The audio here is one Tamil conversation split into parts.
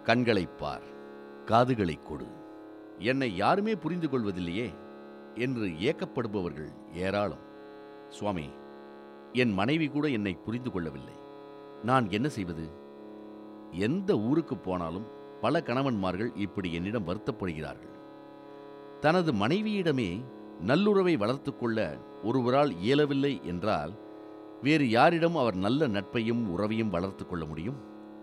கண்களைப் பார் காதுகளைக் கொடு என்னை யாருமே புரிந்து கொள்வதில்லையே என்று ஏக்கப்படுபவர்கள் ஏராளம் சுவாமி என் மனைவி கூட என்னை புரிந்து கொள்ளவில்லை நான் என்ன செய்வது எந்த ஊருக்கு போனாலும் பல கணவன்மார்கள் இப்படி என்னிடம் வருத்தப்படுகிறார்கள் தனது மனைவியிடமே நல்லுறவை வளர்த்துக் கொள்ள ஒருவரால் இயலவில்லை என்றால் வேறு யாரிடம் அவர் நல்ல நட்பையும் உறவையும் வளர்த்துக் கொள்ள முடியும்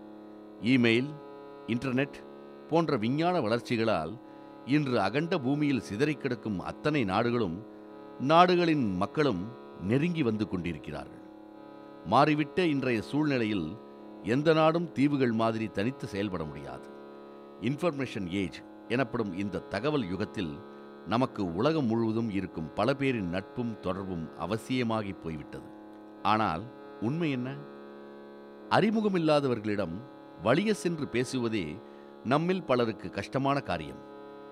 இமெயில் இன்டர்நெட் போன்ற விஞ்ஞான வளர்ச்சிகளால் இன்று அகண்ட பூமியில் சிதறிக் கிடக்கும் அத்தனை நாடுகளும் நாடுகளின் மக்களும் நெருங்கி வந்து கொண்டிருக்கிறார்கள் மாறிவிட்ட இன்றைய சூழ்நிலையில் எந்த நாடும் தீவுகள் மாதிரி தனித்து செயல்பட முடியாது இன்ஃபர்மேஷன் ஏஜ் எனப்படும் இந்த தகவல் யுகத்தில் நமக்கு உலகம் முழுவதும் இருக்கும் பல பேரின் நட்பும் தொடர்பும் அவசியமாகி போய்விட்டது ஆனால் உண்மை என்ன அறிமுகமில்லாதவர்களிடம் வலிய சென்று பேசுவதே நம்மில் பலருக்கு கஷ்டமான காரியம்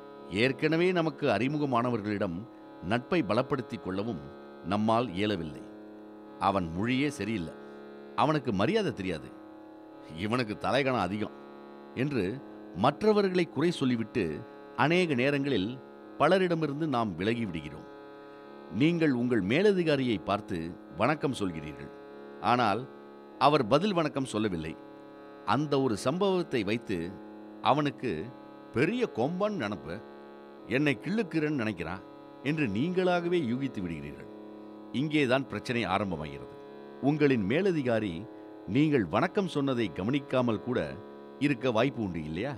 ஏற்கனவே நமக்கு அறிமுகமானவர்களிடம் நட்பை பலப்படுத்திக் கொள்ளவும் நம்மால் இயலவில்லை அவன் மொழியே சரியில்லை அவனுக்கு மரியாதை தெரியாது இவனுக்கு தலைகணம் அதிகம் என்று மற்றவர்களை குறை சொல்லிவிட்டு அநேக நேரங்களில் பலரிடமிருந்து நாம் விலகி விடுகிறோம் நீங்கள் உங்கள் மேலதிகாரியை பார்த்து வணக்கம் சொல்கிறீர்கள் ஆனால் அவர் பதில் வணக்கம் சொல்லவில்லை அந்த ஒரு சம்பவத்தை வைத்து அவனுக்கு பெரிய கொம்பன் நினப்பு என்னை கிள்ளுக்கிறேன்னு நினைக்கிறான் என்று நீங்களாகவே யூகித்து விடுகிறீர்கள் இங்கேதான் பிரச்சனை ஆரம்பமாகிறது உங்களின் மேலதிகாரி நீங்கள் வணக்கம் சொன்னதை கவனிக்காமல் கூட இருக்க வாய்ப்பு உண்டு இல்லையா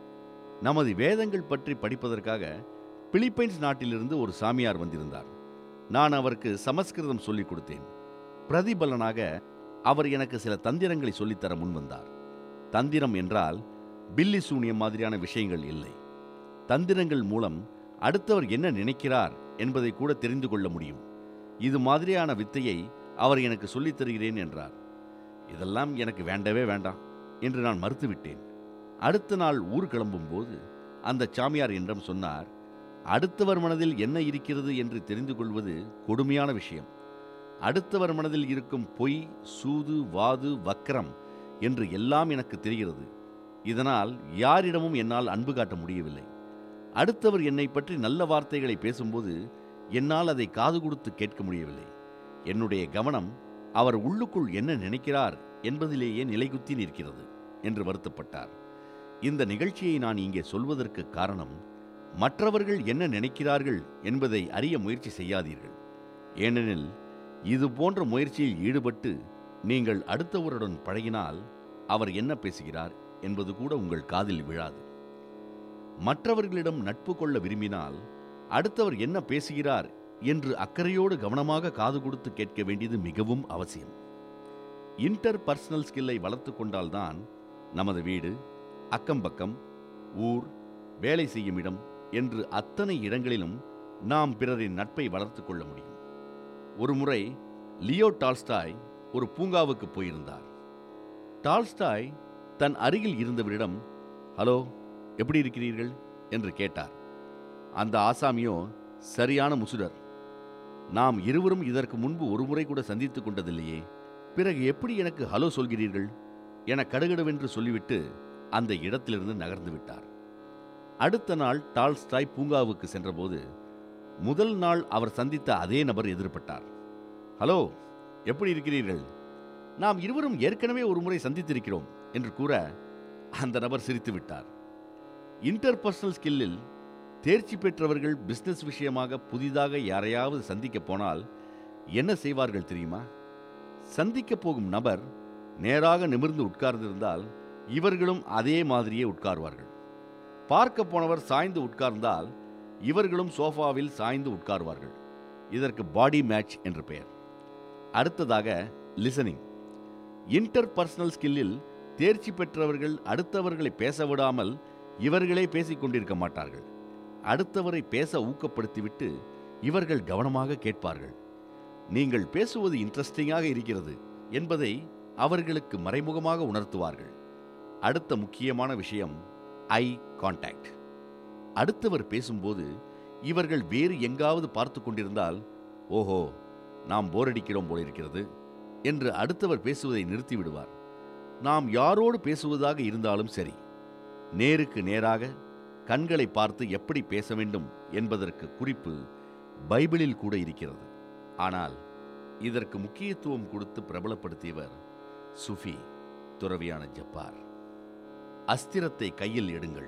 நமது வேதங்கள் பற்றி படிப்பதற்காக பிலிப்பைன்ஸ் நாட்டிலிருந்து ஒரு சாமியார் வந்திருந்தார் நான் அவருக்கு சமஸ்கிருதம் சொல்லிக் கொடுத்தேன் பிரதிபலனாக அவர் எனக்கு சில தந்திரங்களை சொல்லித்தர முன்வந்தார் தந்திரம் என்றால் பில்லி சூனியம் மாதிரியான விஷயங்கள் இல்லை தந்திரங்கள் மூலம் அடுத்தவர் என்ன நினைக்கிறார் என்பதை கூட தெரிந்து கொள்ள முடியும் இது மாதிரியான வித்தையை அவர் எனக்கு சொல்லித் தருகிறேன் என்றார் இதெல்லாம் எனக்கு வேண்டவே வேண்டாம் என்று நான் மறுத்துவிட்டேன் அடுத்த நாள் ஊர் கிளம்பும்போது அந்த சாமியார் என்றும் சொன்னார் அடுத்தவர் மனதில் என்ன இருக்கிறது என்று தெரிந்து கொள்வது கொடுமையான விஷயம் அடுத்தவர் மனதில் இருக்கும் பொய் சூது வாது வக்கரம் என்று எல்லாம் எனக்கு தெரிகிறது இதனால் யாரிடமும் என்னால் அன்பு காட்ட முடியவில்லை அடுத்தவர் என்னை பற்றி நல்ல வார்த்தைகளை பேசும்போது என்னால் அதை காது கொடுத்து கேட்க முடியவில்லை என்னுடைய கவனம் அவர் உள்ளுக்குள் என்ன நினைக்கிறார் என்பதிலேயே நிலைகுத்தி நிற்கிறது என்று வருத்தப்பட்டார் இந்த நிகழ்ச்சியை நான் இங்கே சொல்வதற்கு காரணம் மற்றவர்கள் என்ன நினைக்கிறார்கள் என்பதை அறிய முயற்சி செய்யாதீர்கள் ஏனெனில் இது போன்ற முயற்சியில் ஈடுபட்டு நீங்கள் அடுத்தவருடன் பழகினால் அவர் என்ன பேசுகிறார் என்பது கூட உங்கள் காதில் விழாது மற்றவர்களிடம் நட்பு கொள்ள விரும்பினால் அடுத்தவர் என்ன பேசுகிறார் என்று அக்கறையோடு கவனமாக காது கொடுத்து கேட்க வேண்டியது மிகவும் அவசியம் இன்டர் பர்சனல் ஸ்கில்லை வளர்த்து கொண்டால்தான் நமது வீடு அக்கம்பக்கம் ஊர் வேலை செய்யும் இடம் என்று அத்தனை இடங்களிலும் நாம் பிறரின் நட்பை வளர்த்து கொள்ள முடியும் ஒருமுறை லியோ டால்ஸ்டாய் ஒரு பூங்காவுக்கு போயிருந்தார் டால்ஸ்டாய் தன் அருகில் இருந்தவரிடம் ஹலோ எப்படி இருக்கிறீர்கள் என்று கேட்டார் அந்த ஆசாமியோ சரியான முசுடர் நாம் இருவரும் இதற்கு முன்பு ஒருமுறை கூட சந்தித்துக் கொண்டதில்லையே பிறகு எப்படி எனக்கு ஹலோ சொல்கிறீர்கள் என கடுகடுவென்று சொல்லிவிட்டு அந்த இடத்திலிருந்து நகர்ந்து விட்டார் அடுத்த நாள் டால்ஸ்டாய் பூங்காவுக்கு சென்றபோது முதல் நாள் அவர் சந்தித்த அதே நபர் எதிர்பட்டார் ஹலோ எப்படி இருக்கிறீர்கள் நாம் இருவரும் ஏற்கனவே ஒரு முறை சந்தித்திருக்கிறோம் என்று கூற அந்த நபர் சிரித்து விட்டார் இன்டர்பர்சனல் ஸ்கில்லில் தேர்ச்சி பெற்றவர்கள் பிசினஸ் விஷயமாக புதிதாக யாரையாவது சந்திக்க போனால் என்ன செய்வார்கள் தெரியுமா சந்திக்க போகும் நபர் நேராக நிமிர்ந்து உட்கார்ந்திருந்தால் இவர்களும் அதே மாதிரியே உட்கார்வார்கள் பார்க்க போனவர் சாய்ந்து உட்கார்ந்தால் இவர்களும் சோஃபாவில் சாய்ந்து உட்கார்வார்கள் இதற்கு பாடி மேட்ச் என்று பெயர் அடுத்ததாக லிசனிங் இன்டர் பர்சனல் ஸ்கில்லில் தேர்ச்சி பெற்றவர்கள் அடுத்தவர்களை பேச விடாமல் இவர்களே பேசிக் கொண்டிருக்க மாட்டார்கள் அடுத்தவரை பேச ஊக்கப்படுத்திவிட்டு இவர்கள் கவனமாக கேட்பார்கள் நீங்கள் பேசுவது இன்ட்ரெஸ்டிங்காக இருக்கிறது என்பதை அவர்களுக்கு மறைமுகமாக உணர்த்துவார்கள் அடுத்த முக்கியமான விஷயம் ஐ கான்டாக்ட் அடுத்தவர் பேசும்போது இவர்கள் வேறு எங்காவது பார்த்து கொண்டிருந்தால் ஓஹோ நாம் போர் அடிக்கிறோம் போல இருக்கிறது என்று அடுத்தவர் பேசுவதை நிறுத்தி விடுவார் நாம் யாரோடு பேசுவதாக இருந்தாலும் சரி நேருக்கு நேராக கண்களை பார்த்து எப்படி பேச வேண்டும் என்பதற்கு குறிப்பு பைபிளில் கூட இருக்கிறது ஆனால் இதற்கு முக்கியத்துவம் கொடுத்து பிரபலப்படுத்தியவர் சுஃபி துறவியான ஜப்பார் அஸ்திரத்தை கையில் எடுங்கள்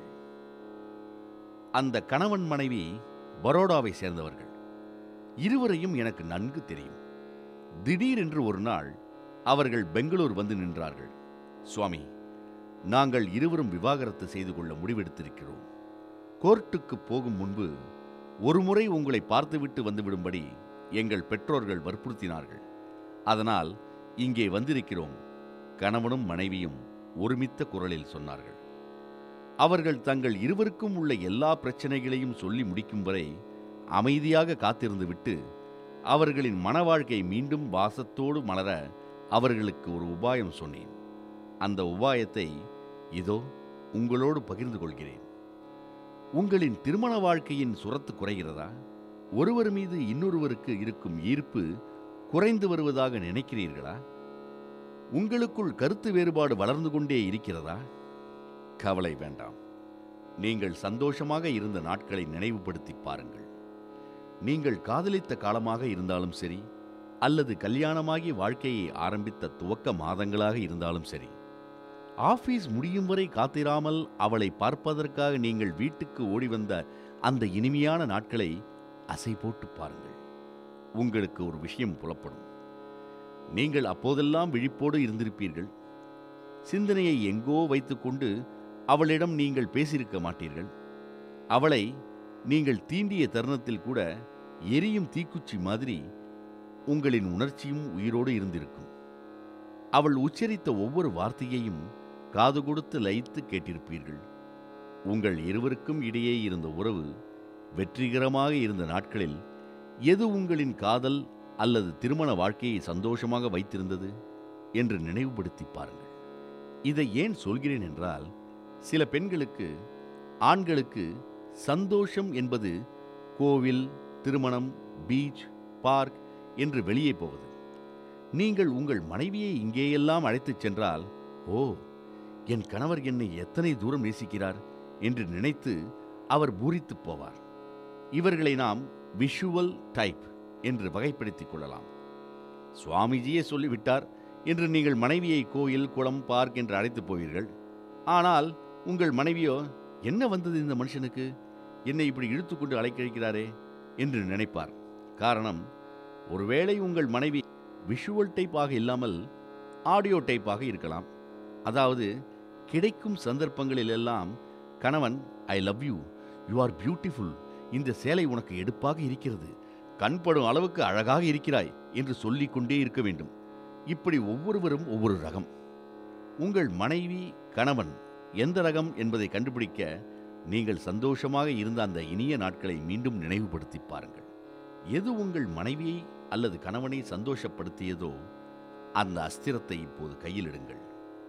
அந்த கணவன் மனைவி பரோடாவை சேர்ந்தவர்கள் இருவரையும் எனக்கு நன்கு தெரியும் திடீரென்று ஒரு நாள் அவர்கள் பெங்களூர் வந்து நின்றார்கள் சுவாமி நாங்கள் இருவரும் விவாகரத்து செய்து கொள்ள முடிவெடுத்திருக்கிறோம் கோர்ட்டுக்கு போகும் முன்பு ஒருமுறை உங்களை பார்த்துவிட்டு வந்துவிடும்படி எங்கள் பெற்றோர்கள் வற்புறுத்தினார்கள் அதனால் இங்கே வந்திருக்கிறோம் கணவனும் மனைவியும் ஒருமித்த குரலில் சொன்னார்கள் அவர்கள் தங்கள் இருவருக்கும் உள்ள எல்லா பிரச்சனைகளையும் சொல்லி முடிக்கும் வரை அமைதியாக காத்திருந்து விட்டு அவர்களின் மன வாழ்க்கை மீண்டும் வாசத்தோடு மலர அவர்களுக்கு ஒரு உபாயம் சொன்னேன் அந்த உபாயத்தை இதோ உங்களோடு பகிர்ந்து கொள்கிறேன் உங்களின் திருமண வாழ்க்கையின் சுரத்து குறைகிறதா ஒருவர் மீது இன்னொருவருக்கு இருக்கும் ஈர்ப்பு குறைந்து வருவதாக நினைக்கிறீர்களா உங்களுக்குள் கருத்து வேறுபாடு வளர்ந்து கொண்டே இருக்கிறதா கவலை வேண்டாம் நீங்கள் சந்தோஷமாக இருந்த நாட்களை நினைவுபடுத்தி பாருங்கள் நீங்கள் காதலித்த காலமாக இருந்தாலும் சரி அல்லது கல்யாணமாகி வாழ்க்கையை ஆரம்பித்த துவக்க மாதங்களாக இருந்தாலும் சரி ஆபீஸ் முடியும் வரை காத்திராமல் அவளை பார்ப்பதற்காக நீங்கள் வீட்டுக்கு ஓடி வந்த அந்த இனிமையான நாட்களை அசை போட்டு பாருங்கள் உங்களுக்கு ஒரு விஷயம் புலப்படும் நீங்கள் அப்போதெல்லாம் விழிப்போடு இருந்திருப்பீர்கள் சிந்தனையை எங்கோ வைத்துக்கொண்டு அவளிடம் நீங்கள் பேசியிருக்க மாட்டீர்கள் அவளை நீங்கள் தீண்டிய தருணத்தில் கூட எரியும் தீக்குச்சி மாதிரி உங்களின் உணர்ச்சியும் உயிரோடு இருந்திருக்கும் அவள் உச்சரித்த ஒவ்வொரு வார்த்தையையும் காது கொடுத்து லயித்து கேட்டிருப்பீர்கள் உங்கள் இருவருக்கும் இடையே இருந்த உறவு வெற்றிகரமாக இருந்த நாட்களில் எது உங்களின் காதல் அல்லது திருமண வாழ்க்கையை சந்தோஷமாக வைத்திருந்தது என்று நினைவுபடுத்தி பாருங்கள் இதை ஏன் சொல்கிறேன் என்றால் சில பெண்களுக்கு ஆண்களுக்கு சந்தோஷம் என்பது கோவில் திருமணம் பீச் பார்க் என்று வெளியே போவது நீங்கள் உங்கள் மனைவியை இங்கேயெல்லாம் அழைத்துச் சென்றால் ஓ என் கணவர் என்னை எத்தனை தூரம் நேசிக்கிறார் என்று நினைத்து அவர் பூரித்துப் போவார் இவர்களை நாம் விஷுவல் டைப் என்று வகைப்படுத்திக் கொள்ளலாம் சுவாமிஜியே சொல்லிவிட்டார் என்று நீங்கள் மனைவியை கோயில் குளம் பார்க் என்று அழைத்துப் போவீர்கள் ஆனால் உங்கள் மனைவியோ என்ன வந்தது இந்த மனுஷனுக்கு என்னை இப்படி இழுத்துக்கொண்டு அழைக்கழிக்கிறாரே என்று நினைப்பார் காரணம் ஒருவேளை உங்கள் மனைவி விஷுவல் டைப்பாக இல்லாமல் ஆடியோ டைப்பாக இருக்கலாம் அதாவது கிடைக்கும் சந்தர்ப்பங்களில் எல்லாம் கணவன் I love you you are beautiful இந்த சேலை உனக்கு எடுப்பாக இருக்கிறது கண்படும் அளவுக்கு அழகாக இருக்கிறாய் என்று சொல்லிக் கொண்டே இருக்க வேண்டும் இப்படி ஒவ்வொருவரும் ஒவ்வொரு ரகம் உங்கள் மனைவி கணவன் எந்த ரகம் என்பதை கண்டுபிடிக்க நீங்கள் சந்தோஷமாக இருந்த அந்த இனிய நாட்களை மீண்டும் நினைவுபடுத்தி பாருங்கள் எது உங்கள் மனைவியை அல்லது கணவனை சந்தோஷப்படுத்தியதோ அந்த அஸ்திரத்தை இப்போது கையில் எடுங்கள்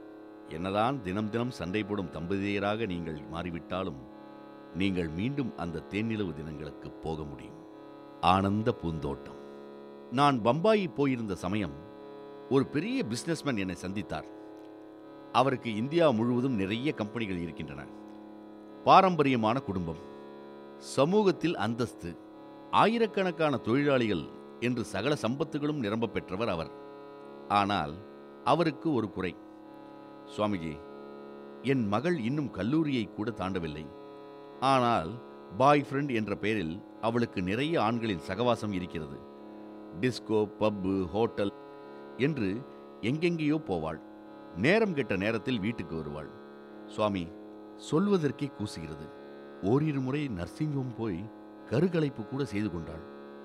என்னதான் தினம் தினம் சண்டை போடும் தம்பதியராக நீங்கள் மாறிவிட்டாலும் நீங்கள் மீண்டும் அந்த தேனிலவு தினங்களுக்கு போக முடியும் ஆனந்த பூந்தோட்டம் நான் பம்பாயி போயிருந்த சமயம் ஒரு பெரிய பிசினஸ்மேன் என்னை சந்தித்தார் அவருக்கு இந்தியா முழுவதும் நிறைய கம்பெனிகள் இருக்கின்றன பாரம்பரியமான குடும்பம் சமூகத்தில் அந்தஸ்து ஆயிரக்கணக்கான தொழிலாளிகள் என்று சகல சம்பத்துகளும் நிரம்ப பெற்றவர் அவர் ஆனால் அவருக்கு ஒரு குறை சுவாமிஜி என் மகள் இன்னும் கல்லூரியை கூட தாண்டவில்லை ஆனால் பாய் ஃப்ரெண்ட் என்ற பெயரில் அவளுக்கு நிறைய ஆண்களின் சகவாசம் இருக்கிறது டிஸ்கோ பப்பு ஹோட்டல் என்று எங்கெங்கேயோ போவாள் நேரம் கெட்ட நேரத்தில் வீட்டுக்கு வருவாள் சுவாமி சொல்வதற்கே கூசுகிறது ஓரிரு முறை நர்சிங் ஹோம் போய் கருக்கலைப்பு கூட செய்து கொண்டாள்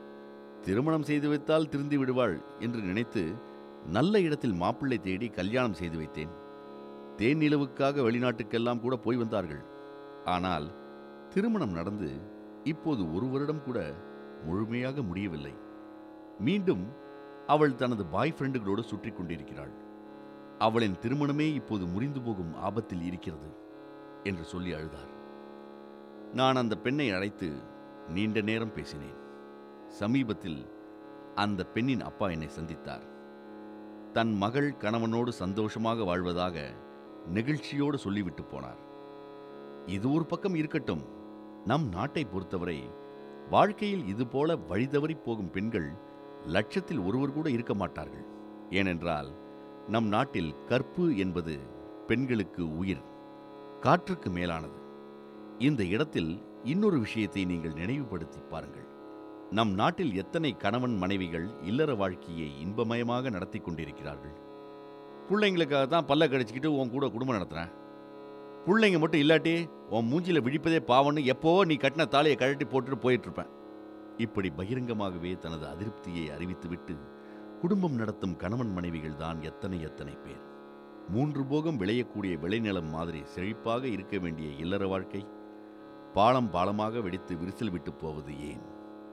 திருமணம் செய்து வைத்தால் திருந்தி விடுவாள் என்று நினைத்து நல்ல இடத்தில் மாப்பிள்ளை தேடி கல்யாணம் செய்து வைத்தேன் தேன் நிலவுக்காக வெளிநாட்டுக்கெல்லாம் கூட போய் வந்தார்கள் ஆனால் திருமணம் நடந்து இப்போது ஒரு வருடம் கூட முழுமையாக முடியவில்லை மீண்டும் அவள் தனது பாய் ஃப்ரெண்டுகளோடு சுற்றி கொண்டிருக்கிறாள் அவளின் திருமணமே இப்போது முறிந்து போகும் ஆபத்தில் இருக்கிறது என்று சொல்லி அழுதார் நான் அந்த பெண்ணை அழைத்து நீண்ட நேரம் பேசினேன் சமீபத்தில் அந்த பெண்ணின் அப்பா என்னை சந்தித்தார் தன் மகள் கணவனோடு சந்தோஷமாக வாழ்வதாக நெகிழ்ச்சியோடு சொல்லிவிட்டு போனார் இது ஒரு பக்கம் இருக்கட்டும் நம் நாட்டை பொறுத்தவரை வாழ்க்கையில் இதுபோல வழிதவறி போகும் பெண்கள் லட்சத்தில் ஒருவர் கூட இருக்க மாட்டார்கள் ஏனென்றால் நம் நாட்டில் கற்பு என்பது பெண்களுக்கு உயிர் காற்றுக்கு மேலானது இந்த இடத்தில் இன்னொரு விஷயத்தை நீங்கள் நினைவுபடுத்தி பாருங்கள் நம் நாட்டில் எத்தனை கணவன் மனைவிகள் இல்லற வாழ்க்கையை இன்பமயமாக நடத்தி கொண்டிருக்கிறார்கள் பிள்ளைங்களுக்காக தான் பல்ல கடிச்சிக்கிட்டு உன் கூட குடும்பம் நடத்துகிறேன் பிள்ளைங்க மட்டும் இல்லாட்டி உன் மூஞ்சில விழிப்பதே பாவன்னு எப்போ நீ கட்டின தாலியை கழட்டி போட்டுட்டு போயிட்டு இருப்பேன் இப்படி பகிரங்கமாகவே தனது அதிருப்தியை அறிவித்துவிட்டு குடும்பம் நடத்தும் கணவன் மனைவிகள் தான் எத்தனை எத்தனை பேர் மூன்று போகம் விளையக்கூடிய விளைநிலம் மாதிரி செழிப்பாக இருக்க வேண்டிய இல்லற வாழ்க்கை பாலம் பாலமாக வெடித்து விரிசல் விட்டு போவது ஏன்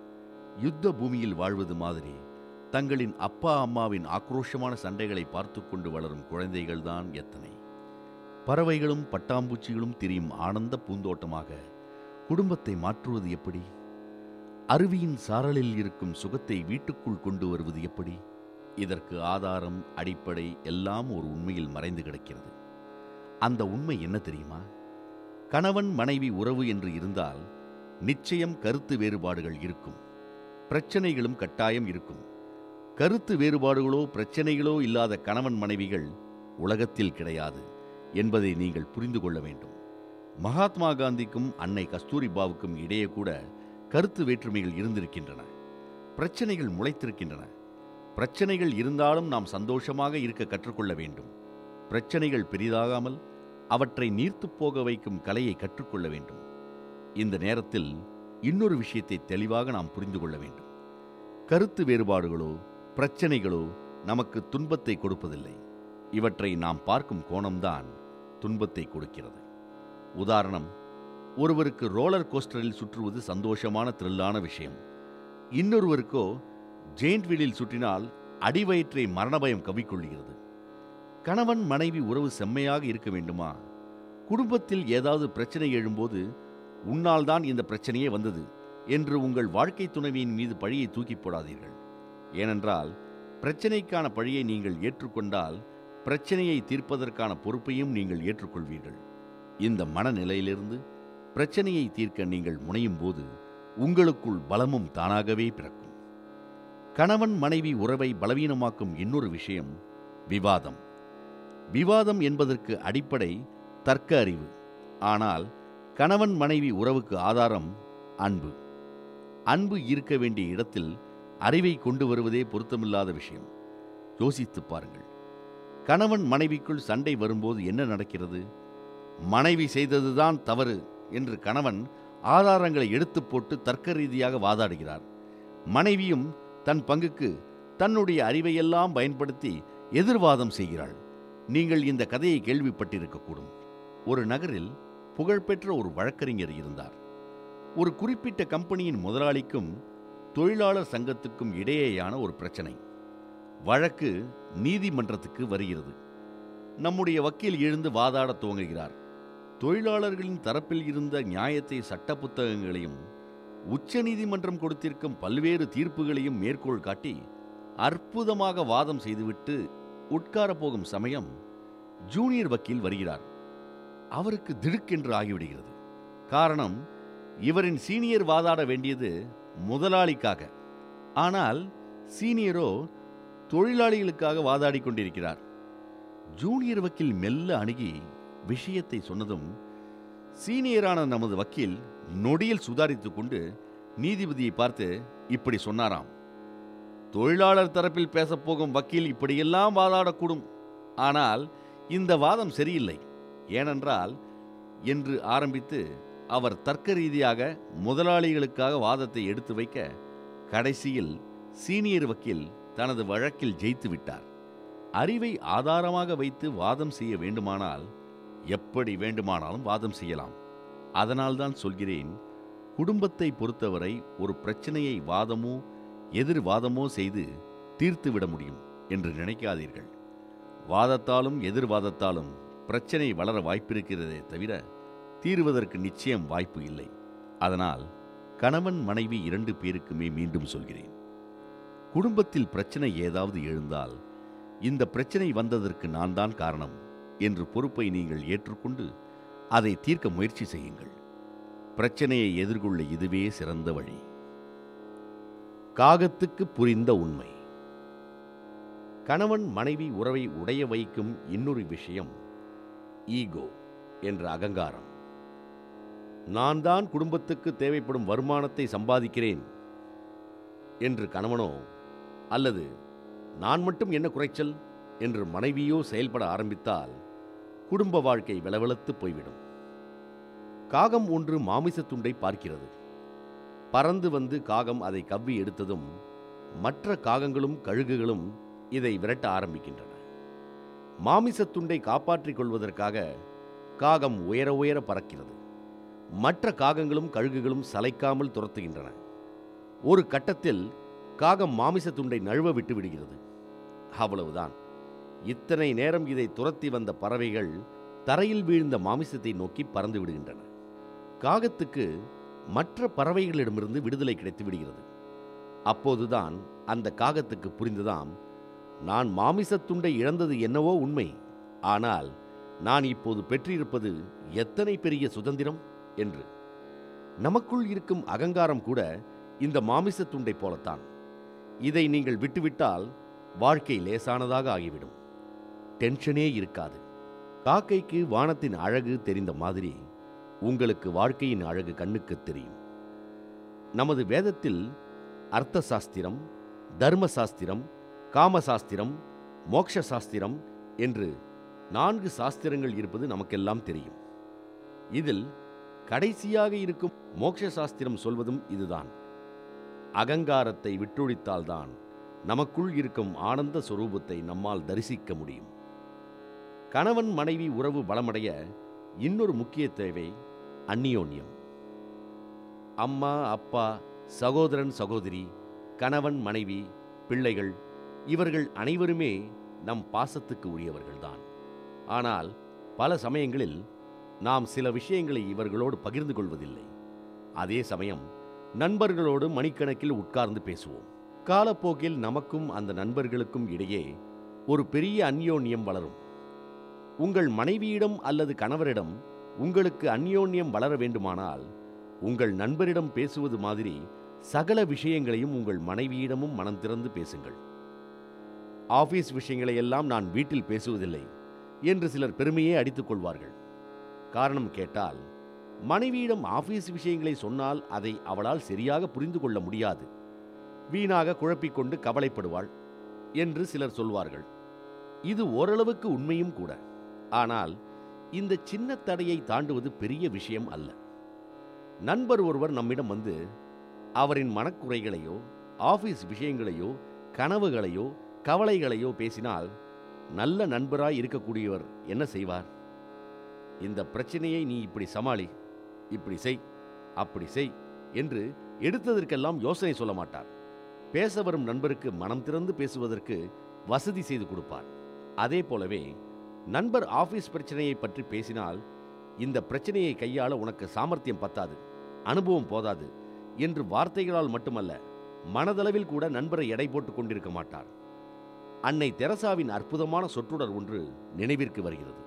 யுத்த பூமியில் வாழ்வது மாதிரி தங்களின் அப்பா அம்மாவின் ஆக்ரோஷமான சண்டைகளை பார்த்து கொண்டு வளரும் குழந்தைகள்தான் எத்தனை பறவைகளும் பட்டாம்பூச்சிகளும் திரியும் ஆனந்த பூந்தோட்டமாக குடும்பத்தை மாற்றுவது எப்படி அருவியின் சாரலில் இருக்கும் சுகத்தை வீட்டுக்குள் கொண்டு வருவது எப்படி இதற்கு ஆதாரம் அடிப்படை எல்லாம் ஒரு உண்மையில் மறைந்து கிடக்கிறது அந்த உண்மை என்ன தெரியுமா கணவன் மனைவி உறவு என்று இருந்தால் நிச்சயம் கருத்து வேறுபாடுகள் இருக்கும் பிரச்சனைகளும் கட்டாயம் இருக்கும் கருத்து வேறுபாடுகளோ பிரச்சனைகளோ இல்லாத கணவன் மனைவிகள் உலகத்தில் கிடையாது என்பதை நீங்கள் புரிந்து கொள்ள வேண்டும் மகாத்மா காந்திக்கும் அன்னை கஸ்தூரிபாவுக்கும் இடையே கூட கருத்து வேற்றுமைகள் இருந்திருக்கின்றன பிரச்சனைகள் முளைத்திருக்கின்றன பிரச்சனைகள் இருந்தாலும் நாம் சந்தோஷமாக இருக்க கற்றுக்கொள்ள வேண்டும் பிரச்சனைகள் பெரிதாகாமல் அவற்றை நீர்த்துப் போக வைக்கும் கலையை கற்றுக்கொள்ள வேண்டும் இந்த நேரத்தில் இன்னொரு விஷயத்தை தெளிவாக நாம் புரிந்து கொள்ள வேண்டும் கருத்து வேறுபாடுகளோ பிரச்சனைகளோ நமக்கு துன்பத்தை கொடுப்பதில்லை இவற்றை நாம் பார்க்கும் கோணம்தான் துன்பத்தை கொடுக்கிறது உதாரணம் ஒருவருக்கு ரோலர் கோஸ்டரில் சுற்றுவது சந்தோஷமான த்ரில்லான விஷயம் இன்னொருவருக்கோ ஜெயிண்ட் வீலில் சுற்றினால் அடிவயிற்றை மரணபயம் கவிக்கொள்கிறது கணவன் மனைவி உறவு செம்மையாக இருக்க வேண்டுமா குடும்பத்தில் ஏதாவது பிரச்சனை எழும்போது உன்னால் தான் இந்த பிரச்சனையே வந்தது என்று உங்கள் வாழ்க்கை துணைவியின் மீது பழியை தூக்கி போடாதீர்கள் ஏனென்றால் பிரச்சனைக்கான பழியை நீங்கள் ஏற்றுக்கொண்டால் பிரச்சனையை தீர்ப்பதற்கான பொறுப்பையும் நீங்கள் ஏற்றுக்கொள்வீர்கள் இந்த மனநிலையிலிருந்து பிரச்சனையை தீர்க்க நீங்கள் முனையும் போது உங்களுக்குள் பலமும் தானாகவே பிறக்கும் கணவன் மனைவி உறவை பலவீனமாக்கும் இன்னொரு விஷயம் விவாதம் விவாதம் என்பதற்கு அடிப்படை தர்க்க அறிவு ஆனால் கணவன் மனைவி உறவுக்கு ஆதாரம் அன்பு அன்பு இருக்க வேண்டிய இடத்தில் அறிவை கொண்டு வருவதே பொருத்தமில்லாத விஷயம் யோசித்துப் பாருங்கள் கணவன் மனைவிக்குள் சண்டை வரும்போது என்ன நடக்கிறது மனைவி செய்ததுதான் தவறு என்று கணவன் ஆதாரங்களை எடுத்து போட்டு தர்க்க ரீதியாக வாதாடுகிறார் மனைவியும் தன் பங்குக்கு தன்னுடைய அறிவையெல்லாம் பயன்படுத்தி எதிர்வாதம் செய்கிறாள் நீங்கள் இந்த கதையை கேள்விப்பட்டிருக்கக்கூடும் ஒரு நகரில் புகழ்பெற்ற ஒரு வழக்கறிஞர் இருந்தார் ஒரு குறிப்பிட்ட கம்பெனியின் முதலாளிக்கும் தொழிலாளர் சங்கத்துக்கும் இடையேயான ஒரு பிரச்சனை வழக்கு நீதிமன்றத்துக்கு வருகிறது நம்முடைய வக்கீல் எழுந்து வாதாடத் துவங்குகிறார் தொழிலாளர்களின் தரப்பில் இருந்த நியாயத்தை சட்ட புத்தகங்களையும் உச்ச நீதிமன்றம் கொடுத்திருக்கும் பல்வேறு தீர்ப்புகளையும் மேற்கோள் காட்டி அற்புதமாக வாதம் செய்துவிட்டு உட்கார போகும் சமயம் ஜூனியர் வக்கீல் வருகிறார் அவருக்கு திடுக்கென்று ஆகிவிடுகிறது காரணம் இவரின் சீனியர் வாதாட வேண்டியது முதலாளிக்காக ஆனால் சீனியரோ தொழிலாளிகளுக்காக வாதாடி கொண்டிருக்கிறார் ஜூனியர் வக்கீல் மெல்ல அணுகி விஷயத்தை சொன்னதும் சீனியரான நமது வக்கீல் நொடியில் சுதாரித்துக் கொண்டு நீதிபதியை பார்த்து இப்படி சொன்னாராம் தொழிலாளர் தரப்பில் பேசப்போகும் வக்கீல் இப்படியெல்லாம் வாதாடக்கூடும் ஆனால் இந்த வாதம் சரியில்லை ஏனென்றால் என்று ஆரம்பித்து அவர் தர்க்க ரீதியாக முதலாளிகளுக்காக வாதத்தை எடுத்து வைக்க கடைசியில் சீனியர் வக்கீல் தனது வழக்கில் ஜெயித்து விட்டார் அறிவை ஆதாரமாக வைத்து வாதம் செய்ய வேண்டுமானால் எப்படி வேண்டுமானாலும் வாதம் செய்யலாம் அதனால்தான் சொல்கிறேன் குடும்பத்தை பொறுத்தவரை ஒரு பிரச்சனையை வாதமோ எதிர்வாதமோ செய்து தீர்த்து விட முடியும் என்று நினைக்காதீர்கள் வாதத்தாலும் எதிர்வாதத்தாலும் பிரச்சனை வளர வாய்ப்பிருக்கிறதே தவிர தீர்வதற்கு நிச்சயம் வாய்ப்பு இல்லை அதனால் கணவன் மனைவி இரண்டு பேருக்குமே மீண்டும் சொல்கிறேன் குடும்பத்தில் பிரச்சனை ஏதாவது எழுந்தால் இந்த பிரச்சனை வந்ததற்கு நான் தான் காரணம் என்று பொறுப்பை நீங்கள் ஏற்றுக்கொண்டு அதை தீர்க்க முயற்சி செய்யுங்கள் பிரச்சனையை எதிர்கொள்ள இதுவே சிறந்த வழி காகத்துக்கு புரிந்த உண்மை கணவன் மனைவி உறவை உடைய வைக்கும் இன்னொரு விஷயம் ஈகோ என்ற அகங்காரம் நான் தான் குடும்பத்துக்கு தேவைப்படும் வருமானத்தை சம்பாதிக்கிறேன் என்று கணவனோ அல்லது நான் மட்டும் என்ன குறைச்சல் என்று மனைவியோ செயல்பட ஆரம்பித்தால் குடும்ப வாழ்க்கை விளவெளத்து போய்விடும் காகம் ஒன்று மாமிசத் துண்டை பார்க்கிறது பறந்து வந்து காகம் அதை கவ்வி எடுத்ததும் மற்ற காகங்களும் கழுகுகளும் இதை விரட்ட ஆரம்பிக்கின்றன மாமிசத் துண்டை காப்பாற்றிக் கொள்வதற்காக காகம் உயர உயர பறக்கிறது மற்ற காகங்களும் கழுகுகளும் சளைக்காமல் துரத்துகின்றன ஒரு கட்டத்தில் காகம் மாமிசத் துண்டை நழுவ விட்டு விடுகிறது அவ்வளவுதான் இத்தனை நேரம் இதை துரத்தி வந்த பறவைகள் தரையில் வீழ்ந்த மாமிசத்தை நோக்கி பறந்து விடுகின்றன காகத்துக்கு மற்ற பறவைகளிடமிருந்து விடுதலை கிடைத்து விடுகிறது அப்போதுதான் அந்த காகத்துக்கு புரிந்ததாம் நான் மாமிசத் துண்டை இழந்தது என்னவோ உண்மை ஆனால் நான் இப்போது பெற்றிருப்பது எத்தனை பெரிய சுதந்திரம் என்று நமக்குள் இருக்கும் அகங்காரம் கூட இந்த மாமிசத் துண்டை போலத்தான் இதை நீங்கள் விட்டுவிட்டால் வாழ்க்கை லேசானதாக ஆகிவிடும் டென்ஷனே இருக்காது காக்கைக்கு வானத்தின் அழகு தெரிந்த மாதிரி உங்களுக்கு வாழ்க்கையின் அழகு கண்ணுக்கு தெரியும் நமது வேதத்தில் அர்த்த சாஸ்திரம் தர்ம சாஸ்திரம் காமசாஸ்திரம் மோக்ஷ சாஸ்திரம் என்று நான்கு சாஸ்திரங்கள் இருப்பது நமக்கெல்லாம் தெரியும் இதில் கடைசியாக இருக்கும் மோக்ஷ சாஸ்திரம் சொல்வதும் இதுதான் அகங்காரத்தை விட்டொழித்தால்தான் நமக்குள் இருக்கும் ஆனந்த சொரூபத்தை நம்மால் தரிசிக்க முடியும் கணவன் மனைவி உறவு பலமடைய இன்னொரு முக்கிய தேவை அந்நியோன்யம் அம்மா அப்பா சகோதரன் சகோதரி கணவன் மனைவி பிள்ளைகள் இவர்கள் அனைவருமே நம் பாசத்துக்கு உரியவர்கள்தான் ஆனால் பல சமயங்களில் நாம் சில விஷயங்களை இவர்களோடு பகிர்ந்து கொள்வதில்லை அதே சமயம் நண்பர்களோடு மணிக்கணக்கில் உட்கார்ந்து பேசுவோம் காலப்போக்கில் நமக்கும் அந்த நண்பர்களுக்கும் இடையே ஒரு பெரிய அந்யோன்யம் வளரும் உங்கள் மனைவியிடம் அல்லது கணவரிடம் உங்களுக்கு அந்யோன்யம் வளர வேண்டுமானால் உங்கள் நண்பரிடம் பேசுவது மாதிரி சகல விஷயங்களையும் உங்கள் மனைவியிடமும் மனம் திறந்து பேசுங்கள் ஆபீஸ் விஷயங்களை எல்லாம் நான் வீட்டில் பேசுவதில்லை என்று சிலர் பெருமையே அடித்துக் கொள்வார்கள் காரணம் கேட்டால் மனைவியிடம் ஆபீஸ் விஷயங்களை சொன்னால் அதை அவளால் சரியாக புரிந்து கொள்ள முடியாது வீணாக குழப்பிக்கொண்டு கவலைப்படுவாள் என்று சிலர் சொல்வார்கள் இது ஓரளவுக்கு உண்மையும் கூட ஆனால் இந்த சின்ன தடையை தாண்டுவது பெரிய விஷயம் அல்ல நண்பர் ஒருவர் நம்மிடம் வந்து அவரின் மனக்குறைகளையோ ஆபீஸ் விஷயங்களையோ கனவுகளையோ கவலைகளையோ பேசினால் நல்ல நண்பராய் இருக்கக்கூடியவர் என்ன செய்வார் இந்த பிரச்சனையை நீ இப்படி சமாளி இப்படி செய் அப்படி செய் என்று எடுத்ததற்கெல்லாம் யோசனை சொல்ல மாட்டார் பேச வரும் நண்பருக்கு மனம் திறந்து பேசுவதற்கு வசதி செய்து கொடுப்பார் அதே போலவே நண்பர் ஆபீஸ் பிரச்சனையை பற்றி பேசினால் இந்த பிரச்சனையை கையாள உனக்கு சாமர்த்தியம் பத்தாது அனுபவம் போதாது என்று வார்த்தைகளால் மட்டுமல்ல மனதளவில் கூட நண்பரை எடை போட்டுக் கொண்டிருக்க மாட்டார் அன்னை தெரசாவின் அற்புதமான சொற்றொடர் ஒன்று நினைவிற்கு வருகிறது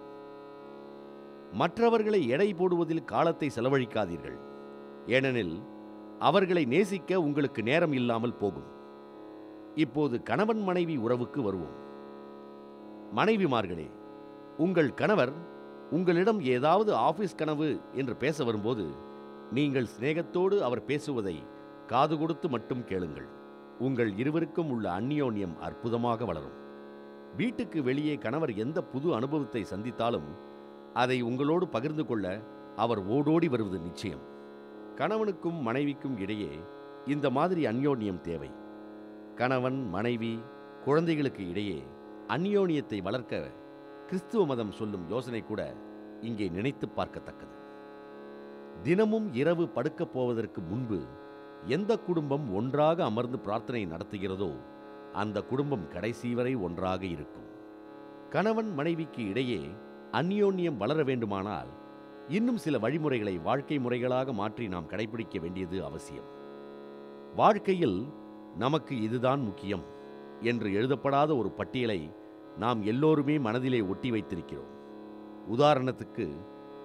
மற்றவர்களை எடை போடுவதில் காலத்தை செலவழிக்காதீர்கள் ஏனெனில் அவர்களை நேசிக்க உங்களுக்கு நேரம் இல்லாமல் போகும் இப்போது கணவன் மனைவி உறவுக்கு வருவோம் மனைவிமார்களே உங்கள் கணவர் உங்களிடம் ஏதாவது ஆபீஸ் கனவு என்று பேச வரும்போது நீங்கள் சிநேகத்தோடு அவர் பேசுவதை காது கொடுத்து மட்டும் கேளுங்கள் உங்கள் இருவருக்கும் உள்ள அந்நியோன்யம் அற்புதமாக வளரும் வீட்டுக்கு வெளியே கணவர் எந்த புது அனுபவத்தை சந்தித்தாலும் அதை உங்களோடு பகிர்ந்து கொள்ள அவர் ஓடோடி வருவது நிச்சயம் கணவனுக்கும் மனைவிக்கும் இடையே இந்த மாதிரி அந்யோன்யம் தேவை கணவன் மனைவி குழந்தைகளுக்கு இடையே அந்யோன்யத்தை வளர்க்க கிறிஸ்துவ மதம் சொல்லும் யோசனை கூட இங்கே நினைத்து பார்க்கத்தக்கது தினமும் இரவு படுக்கப் போவதற்கு முன்பு எந்த குடும்பம் ஒன்றாக அமர்ந்து பிரார்த்தனை நடத்துகிறதோ அந்த குடும்பம் கடைசி வரை ஒன்றாக இருக்கும் கணவன் மனைவிக்கு இடையே அந்யோன்யம் வளர வேண்டுமானால் இன்னும் சில வழிமுறைகளை வாழ்க்கை முறைகளாக மாற்றி நாம் கடைபிடிக்க வேண்டியது அவசியம் வாழ்க்கையில் நமக்கு இதுதான் முக்கியம் என்று எழுதப்படாத ஒரு பட்டியலை நாம் எல்லோருமே மனதிலே ஒட்டி வைத்திருக்கிறோம் உதாரணத்துக்கு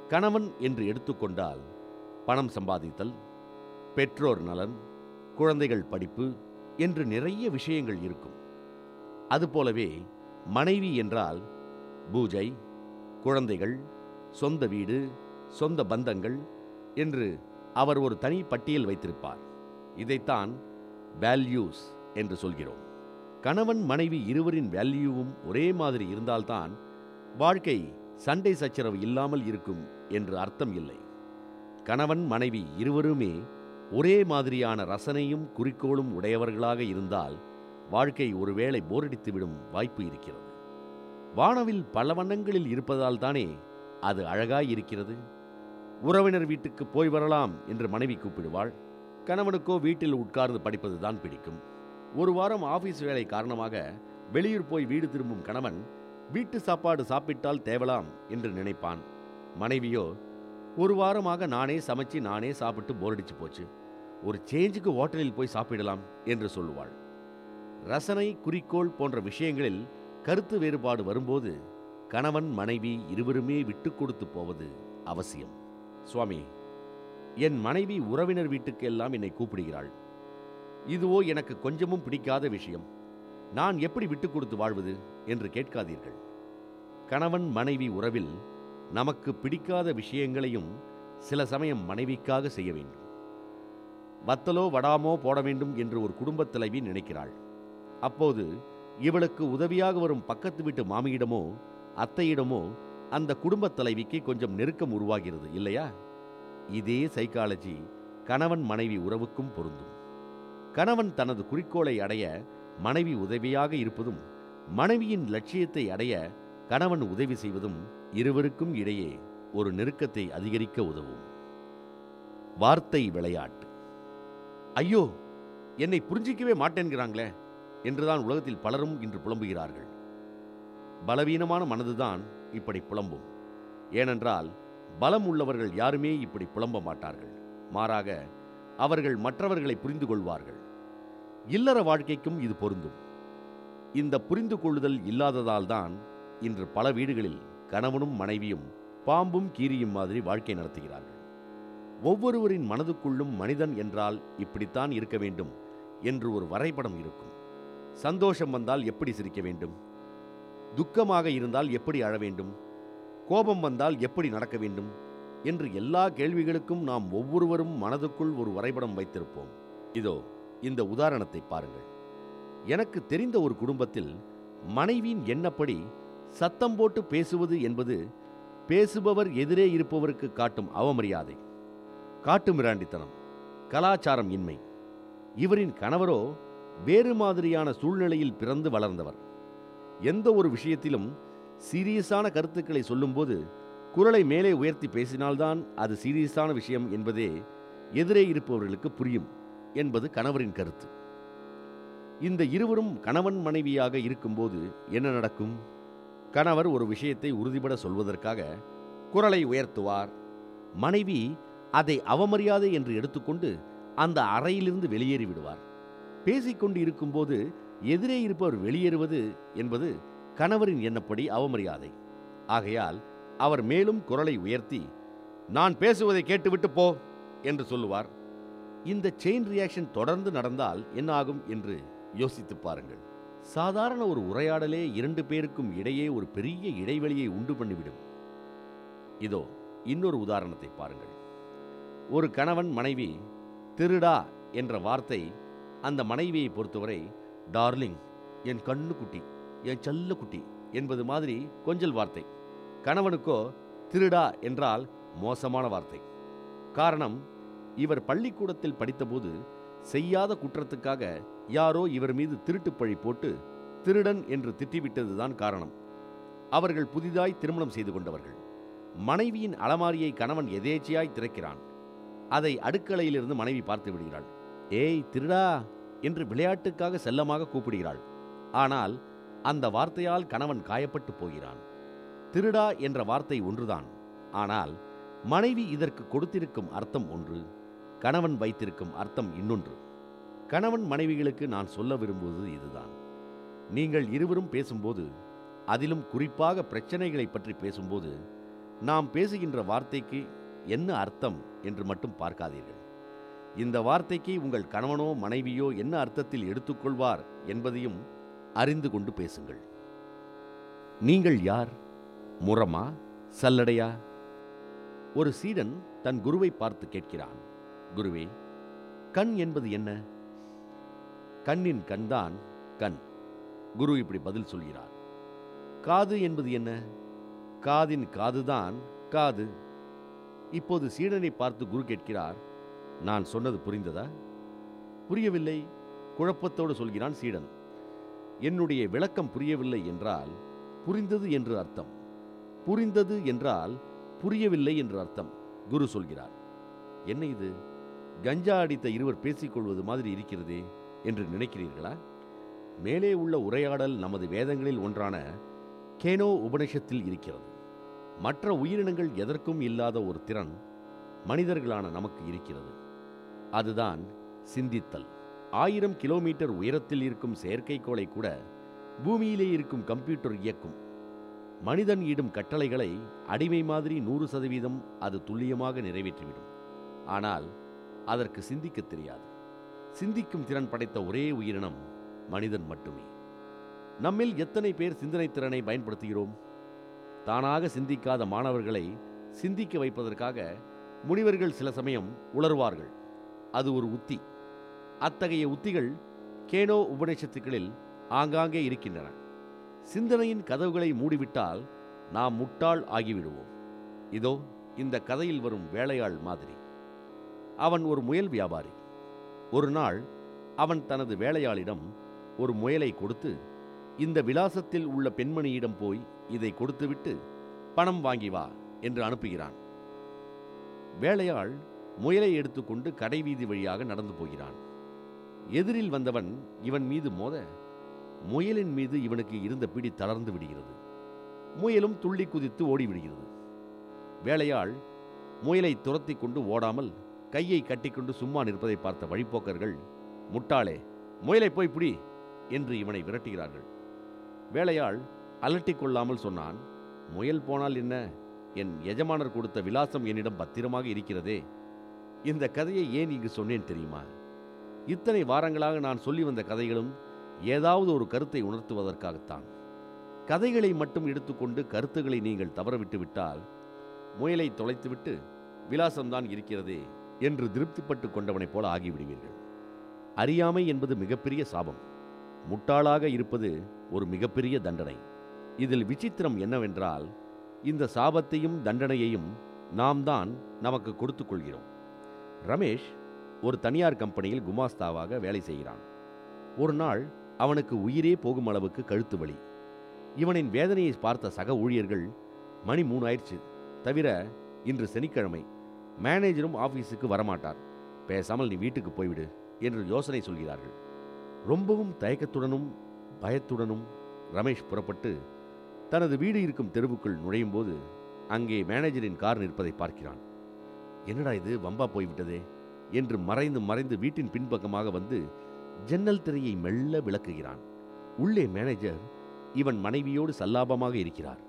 கணவன் என்று எடுத்துக்கொண்டால் பணம் சம்பாதித்தல் பெற்றோர் நலன் குழந்தைகள் படிப்பு என்று நிறைய விஷயங்கள் இருக்கும் அதுபோலவே மனைவி என்றால் பூஜை குழந்தைகள் சொந்த வீடு சொந்த பந்தங்கள் என்று அவர் ஒரு தனி பட்டியல் வைத்திருப்பார் இதைத்தான் வேல்யூஸ் என்று சொல்கிறோம் கணவன் மனைவி இருவரின் வேல்யூவும் ஒரே மாதிரி இருந்தால்தான் வாழ்க்கை சண்டை சச்சரவு இல்லாமல் இருக்கும் என்று அர்த்தம் இல்லை கணவன் மனைவி இருவருமே ஒரே மாதிரியான ரசனையும் குறிக்கோளும் உடையவர்களாக இருந்தால் வாழ்க்கை ஒருவேளை போரடித்துவிடும் வாய்ப்பு இருக்கிறது வானவில் பல வண்ணங்களில் இருப்பதால் தானே அது அழகாய் இருக்கிறது உறவினர் வீட்டுக்கு போய் வரலாம் என்று மனைவி கூப்பிடுவாள் கணவனுக்கோ வீட்டில் உட்கார்ந்து படிப்பது தான் பிடிக்கும் ஒரு வாரம் ஆபீஸ் வேலை காரணமாக வெளியூர் போய் வீடு திரும்பும் கணவன் வீட்டு சாப்பாடு சாப்பிட்டால் தேவலாம் என்று நினைப்பான் மனைவியோ ஒரு வாரமாக நானே சமைச்சு நானே சாப்பிட்டு போரடிச்சு போச்சு ஒரு சேஞ்சுக்கு ஹோட்டலில் போய் சாப்பிடலாம் என்று சொல்லுவாள் ரசனை குறிக்கோள் போன்ற விஷயங்களில் கருத்து வேறுபாடு வரும்போது கணவன் மனைவி இருவருமே விட்டு கொடுத்து போவது அவசியம் சுவாமி என் மனைவி உறவினர் வீட்டுக்கு எல்லாம் என்னை கூப்பிடுகிறாள் இதுவோ எனக்கு கொஞ்சமும் பிடிக்காத விஷயம் நான் எப்படி விட்டு கொடுத்து வாழ்வது என்று கேட்காதீர்கள் கணவன் மனைவி உறவில் நமக்கு பிடிக்காத விஷயங்களையும் சில சமயம் மனைவிக்காக செய்ய வேண்டும் வத்தலோ வடாமோ போட வேண்டும் என்று ஒரு குடும்பத் தலைவி நினைக்கிறாள் அப்போது இவளுக்கு உதவியாக வரும் பக்கத்து வீட்டு மாமியிடமோ அத்தையிடமோ அந்த குடும்பத் தலைவிக்கு கொஞ்சம் நெருக்கம் உருவாகிறது இல்லையா இதே சைக்காலஜி கணவன் மனைவி உறவுக்கும் பொருந்தும் கணவன் தனது குறிக்கோளை அடைய மனைவி உதவியாக இருப்பதும் மனைவியின் லட்சியத்தை அடைய கணவன் உதவி செய்வதும் இருவருக்கும் இடையே ஒரு நெருக்கத்தை அதிகரிக்க உதவும் வார்த்தை விளையாட்டு ஐயோ என்னை புரிஞ்சிக்கவே மாட்டேன்கிறாங்களே என்றுதான் உலகத்தில் பலரும் இன்று புலம்புகிறார்கள் பலவீனமான மனதுதான் இப்படி புலம்பும் ஏனென்றால் பலம் உள்ளவர்கள் யாருமே இப்படி புலம்ப மாட்டார்கள் மாறாக அவர்கள் மற்றவர்களை புரிந்து கொள்வார்கள் இல்லற வாழ்க்கைக்கும் இது பொருந்தும் இந்த புரிந்து கொள்ளுதல் இல்லாததால்தான் இன்று பல வீடுகளில் கணவனும் மனைவியும் பாம்பும் கீரியும் மாதிரி வாழ்க்கை நடத்துகிறார்கள் ஒவ்வொருவரின் மனதுக்குள்ளும் மனிதன் என்றால் இப்படித்தான் இருக்க வேண்டும் என்று ஒரு வரைபடம் இருக்கும் சந்தோஷம் வந்தால் எப்படி சிரிக்க வேண்டும் துக்கமாக இருந்தால் எப்படி அழ வேண்டும் கோபம் வந்தால் எப்படி நடக்க வேண்டும் என்று எல்லா கேள்விகளுக்கும் நாம் ஒவ்வொருவரும் மனதுக்குள் ஒரு வரைபடம் வைத்திருப்போம் இதோ இந்த உதாரணத்தை பாருங்கள் எனக்கு தெரிந்த ஒரு குடும்பத்தில் மனைவியின் எண்ணப்படி சத்தம் போட்டு பேசுவது என்பது பேசுபவர் எதிரே இருப்பவருக்கு காட்டும் அவமரியாதை காட்டு மிராண்டித்தனம் கலாச்சாரம் இன்மை இவரின் கணவரோ வேறு மாதிரியான சூழ்நிலையில் பிறந்து வளர்ந்தவர் எந்த ஒரு விஷயத்திலும் சீரியஸான கருத்துக்களை சொல்லும்போது குரலை மேலே உயர்த்தி பேசினால்தான் அது சீரியஸான விஷயம் என்பதே எதிரே இருப்பவர்களுக்கு புரியும் என்பது கணவரின் கருத்து இந்த இருவரும் கணவன் மனைவியாக இருக்கும்போது என்ன நடக்கும் கணவர் ஒரு விஷயத்தை உறுதிபட சொல்வதற்காக குரலை உயர்த்துவார் மனைவி அதை அவமரியாதை என்று எடுத்துக்கொண்டு அந்த அறையிலிருந்து வெளியேறி விடுவார் பேசிக்கொண்டு இருக்கும்போது எதிரே இருப்பவர் வெளியேறுவது என்பது கணவரின் எண்ணப்படி அவமரியாதை ஆகையால் அவர் மேலும் குரலை உயர்த்தி நான் பேசுவதை கேட்டுவிட்டு போ என்று சொல்லுவார் இந்த செயின் ரியாக்ஷன் தொடர்ந்து நடந்தால் என்ன ஆகும் என்று யோசித்துப் பாருங்கள் சாதாரண ஒரு உரையாடலே இரண்டு பேருக்கும் இடையே ஒரு பெரிய இடைவெளியை உண்டு பண்ணிவிடும் இதோ இன்னொரு உதாரணத்தை பாருங்கள் ஒரு கணவன் மனைவி திருடா என்ற வார்த்தை அந்த மனைவியை பொறுத்தவரை டார்லிங் என் கண்ணு குட்டி என் செல்ல குட்டி என்பது மாதிரி கொஞ்சல் வார்த்தை கணவனுக்கோ திருடா என்றால் மோசமான வார்த்தை காரணம் இவர் பள்ளிக்கூடத்தில் படித்தபோது செய்யாத குற்றத்துக்காக யாரோ இவர் மீது திருட்டுப் பழி போட்டு திருடன் என்று திட்டிவிட்டதுதான் காரணம் அவர்கள் புதிதாய் திருமணம் செய்து கொண்டவர்கள் மனைவியின் அலமாரியை கணவன் எதேச்சையாய் திறக்கிறான் அதை அடுக்கலையிலிருந்து மனைவி பார்த்து விடுகிறாள் ஏய் திருடா என்று விளையாட்டுக்காக செல்லமாக கூப்பிடுகிறாள் ஆனால் அந்த வார்த்தையால் கணவன் காயப்பட்டு போகிறான் திருடா என்ற வார்த்தை ஒன்றுதான் ஆனால் மனைவி இதற்கு கொடுத்திருக்கும் அர்த்தம் ஒன்று கணவன் வைத்திருக்கும் அர்த்தம் இன்னொன்று கணவன் மனைவிகளுக்கு நான் சொல்ல விரும்புவது இதுதான் நீங்கள் இருவரும் பேசும்போது அதிலும் குறிப்பாக பிரச்சனைகளை பற்றி பேசும்போது நாம் பேசுகின்ற வார்த்தைக்கு என்ன அர்த்தம் என்று மட்டும் பார்க்காதீர்கள் இந்த வார்த்தைக்கு உங்கள் கணவனோ மனைவியோ என்ன அர்த்தத்தில் எடுத்துக்கொள்வார் என்பதையும் அறிந்து கொண்டு பேசுங்கள் நீங்கள் யார் முரமா சல்லடையா ஒரு சீடன் தன் குருவை பார்த்து கேட்கிறான் குருவே கண் என்பது என்ன கண்ணின் கண்தான் கண் குரு இப்படி பதில் சொல்கிறார் காது என்பது என்ன காதின் காதுதான் காது இப்போது சீடனை பார்த்து குரு கேட்கிறார் நான் சொன்னது புரிந்ததா புரியவில்லை குழப்பத்தோடு சொல்கிறான் சீடன் என்னுடைய விளக்கம் புரியவில்லை என்றால் புரிந்தது என்று அர்த்தம் புரிந்தது என்றால் புரியவில்லை என்று அர்த்தம் குரு சொல்கிறார் என்ன இது கஞ்சா அடித்த இருவர் பேசிக்கொள்வது மாதிரி இருக்கிறதே என்று நினைக்கிறீர்களா மேலே உள்ள உரையாடல் நமது வேதங்களில் ஒன்றான கேனோ உபனிஷத்தில் இருக்கிறது மற்ற உயிரினங்கள் எதற்கும் இல்லாத ஒரு திறன் மனிதர்களான நமக்கு இருக்கிறது அதுதான் சிந்தித்தல் ஆயிரம் கிலோமீட்டர் உயரத்தில் இருக்கும் செயற்கைக்கோளை கூட பூமியிலே இருக்கும் கம்ப்யூட்டர் இயக்கும் மனிதன் இடும் கட்டளைகளை அடிமை மாதிரி நூறு சதவீதம் அது துல்லியமாக நிறைவேற்றிவிடும் ஆனால் அதற்கு சிந்திக்க தெரியாது சிந்திக்கும் திறன் படைத்த ஒரே உயிரினம் மனிதன் மட்டுமே நம்மில் எத்தனை பேர் சிந்தனை திறனை பயன்படுத்துகிறோம் தானாக சிந்திக்காத மாணவர்களை சிந்திக்க வைப்பதற்காக முனிவர்கள் சில சமயம் உளறுவார்கள் அது ஒரு உத்தி அத்தகைய உத்திகள் கேனோ உபநிஷத்துக்களில் ஆங்காங்கே இருக்கின்றன சிந்தனையின் கதவுகளை மூடிவிட்டால் நாம் முட்டாள் ஆகிவிடுவோம் இதோ இந்த கதையில் வரும் வேலையாள் மாதிரி அவன் ஒரு முயல் வியாபாரி ஒரு நாள் அவன் தனது வேலையாளிடம் ஒரு முயலை கொடுத்து இந்த விலாசத்தில் உள்ள பெண்மணியிடம் போய் இதை கொடுத்துவிட்டு பணம் வாங்கி வா என்று அனுப்புகிறான் வேலையாள் முயலை எடுத்துக்கொண்டு கடைவீதி வழியாக நடந்து போகிறான் எதிரில் வந்தவன் இவன் மீது மோத முயலின் மீது இவனுக்கு இருந்த பிடி தளர்ந்து விடுகிறது முயலும் துள்ளி குதித்து ஓடிவிடுகிறது வேலையாள் முயலை துரத்தி கொண்டு ஓடாமல் கையை கட்டிக்கொண்டு சும்மா நிற்பதை பார்த்த வழிப்போக்கர்கள் முட்டாளே முயலை போய் பிடி என்று இவனை விரட்டுகிறார்கள் வேலையாள் அலட்டிக் கொள்ளாமல் சொன்னான் முயல் போனால் என்ன என் எஜமானர் கொடுத்த விலாசம் என்னிடம் பத்திரமாக இருக்கிறதே இந்த கதையை ஏன் இங்கு சொன்னேன் தெரியுமா இத்தனை வாரங்களாக நான் சொல்லி வந்த கதைகளும் ஏதாவது ஒரு கருத்தை உணர்த்துவதற்காகத்தான் கதைகளை மட்டும் எடுத்துக்கொண்டு கருத்துக்களை நீங்கள் தவறவிட்டு விட்டால் முயலை தொலைத்துவிட்டு விலாசம்தான் இருக்கிறதே என்று திருப்திப்பட்டு கொண்டவனைப் போல ஆகிவிடுவீர்கள் அறியாமை என்பது மிகப்பெரிய சாபம் முட்டாளாக இருப்பது ஒரு மிகப்பெரிய தண்டனை இதில் விசித்திரம் என்னவென்றால் இந்த சாபத்தையும் தண்டனையையும் நாம் தான் நமக்கு கொடுத்துக் கொள்கிறோம் ரமேஷ் ஒரு தனியார் கம்பெனியில் குமாஸ்தாவாக வேலை செய்கிறான் ஒரு நாள் அவனுக்கு உயிரே போகும் அளவுக்கு கழுத்து வலி இவனின் வேதனையை பார்த்த சக ஊழியர்கள் மணி மூணு ஆயிடுச்சு தவிர இன்று சனிக்கிழமை மேனேஜரும் ஆபீஸுக்கு வரமாட்டார் பேசாமல் நீ வீட்டுக்கு போய்விடு என்று யோசனை சொல்கிறார்கள் ரொம்பவும் தயக்கத்துடனும் பயத்துடனும் ரமேஷ் புறப்பட்டு தனது வீடு இருக்கும் தெருவுக்குள் நுழையும் போது அங்கே மேனேஜரின் கார் நிற்பதை பார்க்கிறான் என்னடா இது வம்பா போய்விட்டதே என்று மறைந்து மறைந்து வீட்டின் பின்பக்கமாக வந்து ஜன்னல் திரையை மெல்ல விளக்குகிறான் உள்ளே மேனேஜர் இவன் மனைவியோடு சல்லாபமாக இருக்கிறார்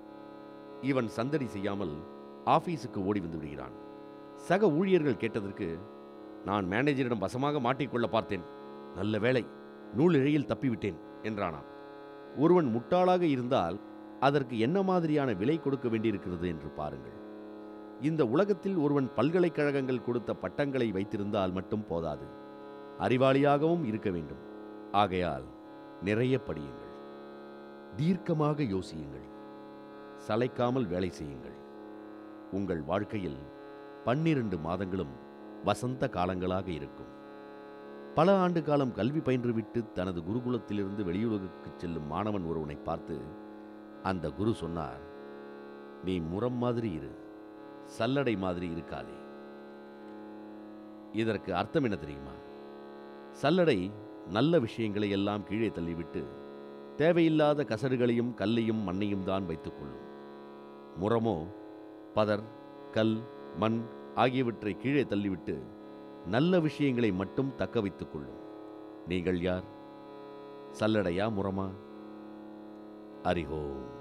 இவன் சந்தடி செய்யாமல் ஆபீஸுக்கு ஓடி வந்து விடுகிறான் சக ஊழியர்கள் கேட்டதற்கு நான் மேனேஜரிடம் வசமாக மாட்டிக்கொள்ள பார்த்தேன் நல்ல வேளை நூல் இழையில் தப்பிவிட்டேன் என்றானாம் ஒருவன் முட்டாளாக இருந்தால் அதற்கு என்ன மாதிரியான விலை கொடுக்க வேண்டியிருக்கிறது என்று பாருங்கள் இந்த உலகத்தில் ஒருவன் பல்கலைக்கழகங்கள் கொடுத்த பட்டங்களை வைத்திருந்தால் மட்டும் போதாது அறிவாளியாகவும் இருக்க வேண்டும் ஆகையால் நிறைய படியுங்கள் தீர்க்கமாக யோசியுங்கள் சளைக்காமல் வேலை செய்யுங்கள் உங்கள் வாழ்க்கையில் பன்னிரண்டு மாதங்களும் வசந்த காலங்களாக இருக்கும் பல ஆண்டு காலம் கல்வி பயின்றுவிட்டு தனது குருகுலத்திலிருந்து வெளியுலகுக்கு செல்லும் மாணவன் ஒருவனை பார்த்து அந்த குரு சொன்னார் நீ முரம் மாதிரி இரு சல்லடை மாதிரி இருக்காதே இதற்கு அர்த்தம் என்ன தெரியுமா சல்லடை நல்ல விஷயங்களை எல்லாம் கீழே தள்ளிவிட்டு தேவையில்லாத கசடுகளையும் கல்லையும் மண்ணையும் தான் வைத்துக்கொள்ளும் முரமோ பதர் கல் மண் ஆகியவற்றை கீழே தள்ளிவிட்டு நல்ல விஷயங்களை மட்டும் தக்க வைத்துக் கொள்ளும் நீங்கள் யார் சல்லடையா முரமா அறிவோம்